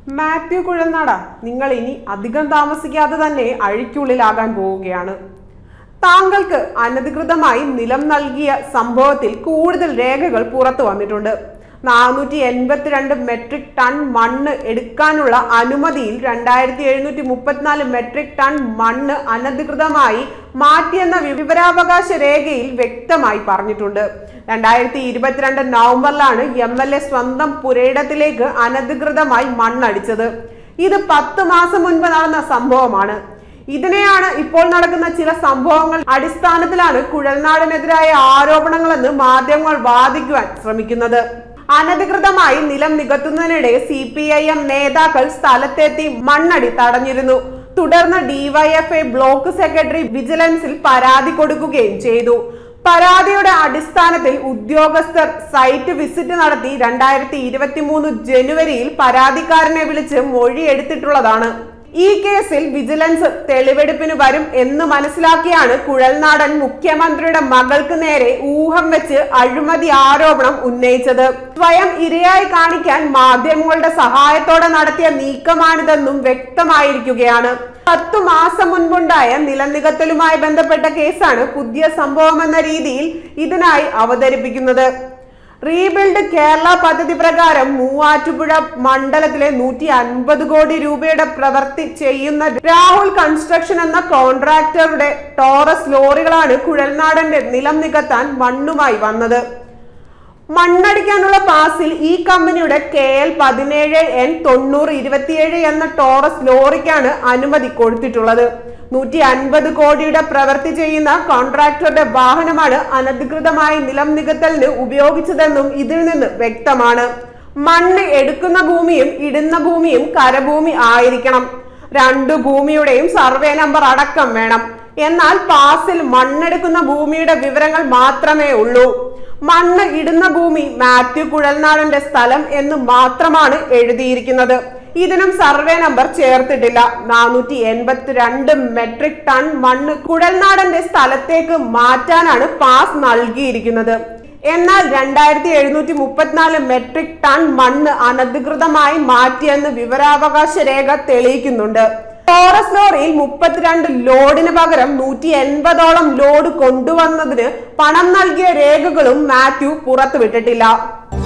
മാത്യു കുഴൽനാട നിങ്ങൾ ഇനി അധികം താമസിക്കാതെ തന്നെ അഴിക്കുള്ളിലാകാൻ പോവുകയാണ് താങ്കൾക്ക് അനധികൃതമായി നിലം നൽകിയ സംഭവത്തിൽ കൂടുതൽ രേഖകൾ പുറത്തു വന്നിട്ടുണ്ട് നാനൂറ്റി എൺപത്തിരണ്ട് മെട്രിക് ടൺ മണ്ണ് എടുക്കാനുള്ള അനുമതിയിൽ രണ്ടായിരത്തി എഴുന്നൂറ്റി മുപ്പത്തിനാല് മെട്രിക് ടൺ മണ്ണ് അനധികൃതമായി മാറ്റിയെന്ന വിവരാവകാശ രേഖയിൽ വ്യക്തമായി പറഞ്ഞിട്ടുണ്ട് രണ്ടായിരത്തി ഇരുപത്തിരണ്ട് നവംബറിലാണ് എം എൽ എ സ്വന്തം പുരയിടത്തിലേക്ക് അനധികൃതമായി മണ്ണടിച്ചത് ഇത് പത്ത് മാസം മുൻപ് നടന്ന സംഭവമാണ് ഇതിനെയാണ് ഇപ്പോൾ നടക്കുന്ന ചില സംഭവങ്ങൾ അടിസ്ഥാനത്തിലാണ് കുഴൽനാടിനെതിരായ ആരോപണങ്ങളെന്ന് മാധ്യമങ്ങൾ വാദിക്കുവാൻ ശ്രമിക്കുന്നത് അനധികൃതമായി നിലം നികത്തുന്നതിനിടെ സി പി ഐ എം നേതാക്കൾ സ്ഥലത്തെത്തി മണ്ണടി തടഞ്ഞിരുന്നു തുടർന്ന് ഡിവൈഎഫ്ഐ ബ്ലോക്ക് സെക്രട്ടറി വിജിലൻസിൽ പരാതി കൊടുക്കുകയും ചെയ്തു പരാതിയുടെ അടിസ്ഥാനത്തിൽ ഉദ്യോഗസ്ഥർ സൈറ്റ് വിസിറ്റ് നടത്തി രണ്ടായിരത്തി ഇരുപത്തി മൂന്ന് ജനുവരിയിൽ പരാതിക്കാരനെ വിളിച്ച് മൊഴി എടുത്തിട്ടുള്ളതാണ് ഈ കേസിൽ വിജിലൻസ് തെളിവെടുപ്പിന് വരും എന്ന് മനസ്സിലാക്കിയാണ് കുഴൽനാടൻ മുഖ്യമന്ത്രിയുടെ മകൾക്ക് നേരെ ഊഹം വെച്ച് അഴിമതി ആരോപണം ഉന്നയിച്ചത് സ്വയം ഇരയായി കാണിക്കാൻ മാധ്യമങ്ങളുടെ സഹായത്തോടെ നടത്തിയ നീക്കമാണിതെന്നും വ്യക്തമായിരിക്കുകയാണ് പത്തു മാസം മുൻപുണ്ടായ നിലനികത്തലുമായി ബന്ധപ്പെട്ട കേസാണ് പുതിയ സംഭവമെന്ന രീതിയിൽ ഇതിനായി അവതരിപ്പിക്കുന്നത് റീബിൽഡ് കേരള പദ്ധതി പ്രകാരം മൂവാറ്റുപുഴ മണ്ഡലത്തിലെ നൂറ്റി അൻപത് കോടി രൂപയുടെ പ്രവൃത്തി ചെയ്യുന്ന രാഹുൽ കൺസ്ട്രക്ഷൻ എന്ന കോൺട്രാക്ടറുടെ ടോറസ് ലോറികളാണ് കുഴൽനാടന്റെ നിലം നികത്താൻ മണ്ണുമായി വന്നത് മണ്ണടിക്കാനുള്ള പാസിൽ ഈ കമ്പനിയുടെ കെ എൽ പതിനേഴ് എൻ തൊണ്ണൂറ് ഇരുപത്തിയേഴ് എന്ന ടോറസ് ലോറിക്കാണ് അനുമതി കൊടുത്തിട്ടുള്ളത് നൂറ്റി അൻപത് കോടിയുടെ പ്രവൃത്തി ചെയ്യുന്ന കോൺട്രാക്ടറുടെ വാഹനമാണ് അനധികൃതമായി നിലം നികത്തലിന് ഉപയോഗിച്ചതെന്നും ഇതിൽ നിന്ന് വ്യക്തമാണ് മണ്ണ് എടുക്കുന്ന ഭൂമിയും ഇടുന്ന ഭൂമിയും കരഭൂമി ആയിരിക്കണം രണ്ടു ഭൂമിയുടെയും സർവേ നമ്പർ അടക്കം വേണം എന്നാൽ പാസിൽ മണ്ണെടുക്കുന്ന ഭൂമിയുടെ വിവരങ്ങൾ മാത്രമേ ഉള്ളൂ മണ്ണ് ഇടുന്ന ഭൂമി മാത്യു കുഴൽനാടന്റെ സ്ഥലം എന്ന് മാത്രമാണ് എഴുതിയിരിക്കുന്നത് ഇതിനും സർവേ നമ്പർ ചേർത്തിട്ടില്ല നാനൂറ്റി എൺപത്തിരണ്ട് മെട്രിക് ടൺ മണ്ണ് കുഴൽനാടന്റെ സ്ഥലത്തേക്ക് മാറ്റാനാണ് പാസ് നൽകിയിരിക്കുന്നത് എന്നാൽ രണ്ടായിരത്തി എഴുന്നൂറ്റി മുപ്പത്തിനാല് മെട്രിക് ടൺ മണ്ണ് അനധികൃതമായി മാറ്റിയെന്ന് വിവരാവകാശ രേഖ തെളിയിക്കുന്നുണ്ട് ടോറസ് ലോറിയിൽ മുപ്പത്തിരണ്ട് ലോഡിന് പകരം നൂറ്റി എൺപതോളം ലോഡ് കൊണ്ടുവന്നതിന് പണം നൽകിയ രേഖകളും മാത്യു പുറത്തുവിട്ടിട്ടില്ല